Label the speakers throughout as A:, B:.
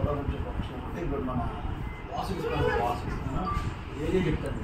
A: ప్రపంచ పక్షం అంటే ఇప్పుడు మన వాసు ఇస్తాను వాసు ఇస్తాను ఏదే చెప్తాను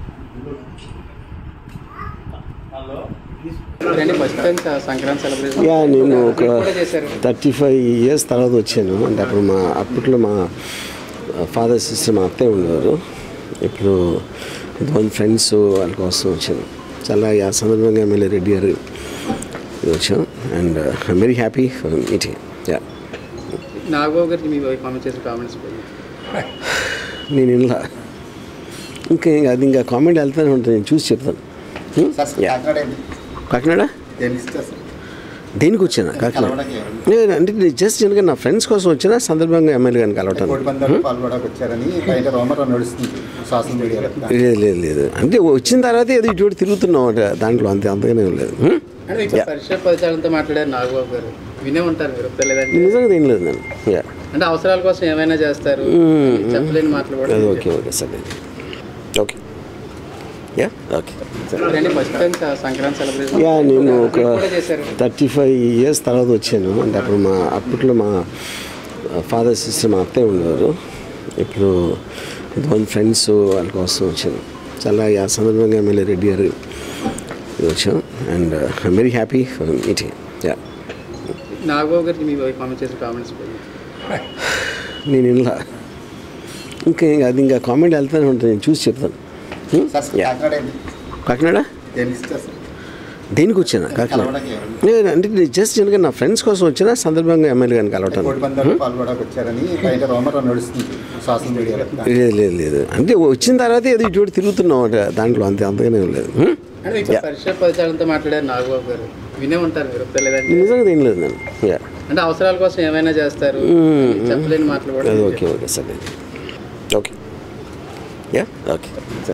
A: హలో
B: రండి first time Sankranti celebration
C: yeah నేను ఒక
B: కూడా చేశారు
C: థర్టీ ఫైవ్ ఇయర్స్ తర్వాత వచ్చాను అంటే అప్పుడు మా అప్పట్లో మా ఫాదర్ సిస్టర్ మా అత్తయ్య ఉండేవారు ఇప్పుడు కొంతమంది ఫ్రెండ్స్ వాళ్ళ కోసం వచ్చాను చాలా ఆ సందర్భంగా ఎమ్మెల్యే రెడ్డి గారు ఇది వచ్చాం and I'm very happy for meeting yeah
B: Nagababu గారికి మీ వైఫ్ కామెంట్ చేసిన కామెంట్స్
C: నేను ఇలా ఇంకా ఇంకా అది ఇంకా కామెంట్ వెళ్తూనే ఉంటుంది నేను చూసి చెప్తాను Hmm? Yeah. కాకినాడ దేనికి వచ్చినా కాకినాడ లేదు, అంటే నేను జస్ట్ ఎందుకంటే నా ఫ్రెండ్స్ కోసం వచ్చిన సందర్భంగా ఎమ్మెల్యే గారిని కలవటాను
D: కోటి మంది పాల్గొనడానికి వచ్చారని బయట రోమర్ నడుస్తుంది సోషల్ మీడియాలో
C: లేదు లేదు లేదు అంటే వచ్చిన తర్వాత ఏదో ఇటు తిరుగుతున్నాం అంటే దాంట్లో అంతే అంతగానే ఏం లేదు హ్మ్?
B: అంటే ఇప్పుడు పరిచయ పరిచయాలతో మాట్లాడారు నాగబాబు గారు వినే ఉంటారు మీరు లేదంటే
C: నిజంగా ఏం లేదు నేను యా
B: అంటే అవసరాల కోసం ఏమైనా చేస్తారు
C: మ్మ్.
B: చెప్పలేని మాటలు కూడా
C: అది ఓకే ఓకే సరే ఓకే యా ఓకే సరే
B: రండి first time Sankranti celebration
C: yeah నేను ఒక
B: కూడా చేశారు
C: థర్టీ ఫైవ్ ఇయర్స్ తర్వాత వచ్చాను అంటే అప్పుడు మా అప్పట్లో మా ఫాదర్ సిస్టర్ మా అత్తయ్య ఉండేవారు ఇప్పుడు కొంతమంది ఫ్రెండ్స్ వాళ్ళ కోసం వచ్చాను చాలా ఆ సందర్భంగా ఎమ్మెల్యే రెడ్డి గారు ఇది వచ్చాం and I'm very happy for meeting yeah
B: Nagababu గారికి మీ వైఫ్ కామెంట్ చేసిన కామెంట్స్
C: నేను ఇలా ఇంకా ఇంకా అది ఇంకా కామెంట్ వెళ్తూనే ఉంటుంది నేను చూసి చెప్తాను హ్మ్? యా. కాకినాడ దేనికి వచ్చినా కాకినాడ లేదు, అంటే నేను జస్ట్ ఎందుకంటే నా ఫ్రెండ్స్ కోసం వచ్చిన సందర్భంగా ఎమ్మెల్యే గారిని కలవటాను
D: కోటి మంది పాల్గొనడానికి వచ్చారని బయట రోమర్ నడుస్తుంది సోషల్ మీడియాలో
C: లేదు లేదు లేదు అంటే వచ్చిన తర్వాత ఏదో ఇటు తిరుగుతున్నాం అంటే దాంట్లో అంతే అంతగానే ఏం లేదు హ్మ్?
B: అంటే ఇప్పుడు పరిచయ పరిచయాలతో మాట్లాడారు నాగబాబు గారు వినే ఉంటారు మీరు లేదంటే
C: నిజంగా ఏం లేదు నేను యా
B: అంటే అవసరాల కోసం ఏమైనా చేస్తారు
C: మ్మ్.
B: చెప్పలేని మాటలు కూడా
C: అది ఓకే ఓకే సరే ఓకే యా ఓకే